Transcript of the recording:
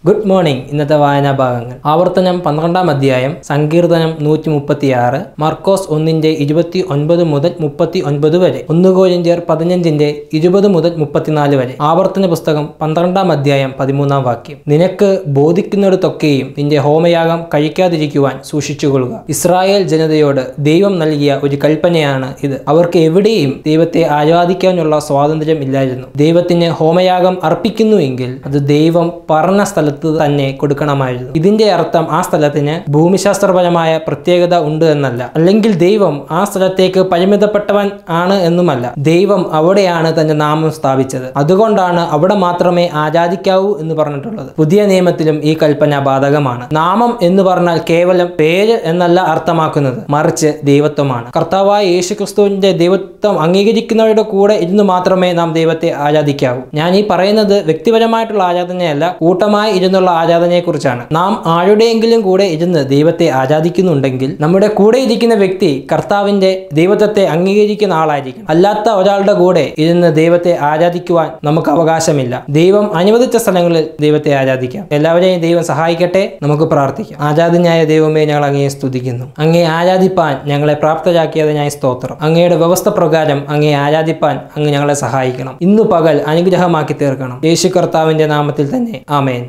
good morning ഇന്നത്തെ വായനാ ഭാഗങ്ങൾ ആവർത്തനം പന്ത്രണ്ടാം അധ്യായം സങ്കീർത്തനം നൂറ്റി മുപ്പത്തിയാറ് മർക്കോസ് ഒന്നിന്റെ ഇരുപത്തി ഒൻപത് മുതൽ മുപ്പത്തി ഒൻപത് വരെ ഒന്ന് കോരിന്ത്യർ പതിനഞ്ചിന്റെ ഇരുപത് മുതൽ മുപ്പത്തിനാല് വരെ ആവർത്തന പുസ്തകം പന്ത്രണ്ടാം അധ്യായം പതിമൂന്നാം വാക്യം നിനക്ക് ബോധിക്കുന്നിടത്തൊക്കെയും നിന്റെ ഹോമയാഗം കഴിക്കാതിരിക്കുവാൻ സൂക്ഷിച്ചുകൊള്ളുക ഇസ്രായേൽ ജനതയോട് ദൈവം നൽകിയ ഒരു കൽപ്പനയാണ് ഇത് അവർക്ക് എവിടെയും ദൈവത്തെ ആരാധിക്കാനുള്ള സ്വാതന്ത്ര്യം ഇല്ലായിരുന്നു ദൈവത്തിന് ഹോമയാഗം അർപ്പിക്കുന്നു എങ്കിൽ അത് ദൈവം പറഞ്ഞ സ്ഥലത്ത് തന്നെ കൊടുക്കണമായിരുന്നു ഇതിന്റെ അർത്ഥം ആ സ്ഥലത്തിന് ഭൂമിശാസ്ത്രപരമായ പ്രത്യേകത ഉണ്ട് എന്നല്ല അല്ലെങ്കിൽ ദൈവം ആ സ്ഥലത്തേക്ക് പരിമിതപ്പെട്ടവൻ ആണ് എന്നുമല്ല ദൈവം അവിടെയാണ് തന്റെ നാമം സ്ഥാപിച്ചത് അതുകൊണ്ടാണ് അവിടെ മാത്രമേ ആരാധിക്കാവൂ എന്ന് പറഞ്ഞിട്ടുള്ളത് പുതിയ നിയമത്തിലും ഈ കൽപ്പന ബാധകമാണ് നാമം എന്ന് പറഞ്ഞാൽ കേവലം പേര് എന്നല്ല അർത്ഥമാക്കുന്നത് മറിച്ച് ദൈവത്വമാണ് കർത്താവായ യേശുക്രിസ്തുവിന്റെ ദൈവത്വം അംഗീകരിക്കുന്നവരുടെ കൂടെ ഇരുന്ന് മാത്രമേ നാം ദൈവത്തെ ആരാധിക്കാവൂ ഞാൻ ഈ പറയുന്നത് വ്യക്തിപരമായിട്ടുള്ള ആരാധനയല്ല കൂട്ടമായി ഇരുന്നുള്ള ആരാധനയെക്കുറിച്ചാണ് നാം ആരുടെയെങ്കിലും കൂടെ ഇരുന്ന് ദൈവത്തെ ആരാധിക്കുന്നുണ്ടെങ്കിൽ നമ്മുടെ കൂടെ ഇരിക്കുന്ന വ്യക്തി കർത്താവിന്റെ ദൈവത്വത്തെ അംഗീകരിക്കുന്ന ആളായിരിക്കും അല്ലാത്ത ഒരാളുടെ കൂടെ ഇരുന്ന് ദൈവത്തെ ആരാധിക്കുവാൻ നമുക്ക് അവകാശമില്ല ദൈവം അനുവദിച്ച സ്ഥലങ്ങളിൽ ദൈവത്തെ ആരാധിക്കാം എല്ലാവരെയും ദൈവം സഹായിക്കട്ടെ നമുക്ക് പ്രാർത്ഥിക്കാം ആരാധനായ ദൈവമേ ഞങ്ങൾ അങ്ങയെ സ്തുതിക്കുന്നു അങ്ങേ ആരാധിപ്പാൻ ഞങ്ങളെ പ്രാപ്തരാക്കിയതിനായി സ്തോത്രം അങ്ങയുടെ വ്യവസ്ഥ പ്രകാരം അങ്ങേ ആരാധിപ്പാൻ അങ്ങ് ഞങ്ങളെ സഹായിക്കണം ഇന്നു പകൽ അനുഗ്രഹമാക്കി തീർക്കണം യേശു കർത്താവിന്റെ നാമത്തിൽ തന്നെ ആമേൻ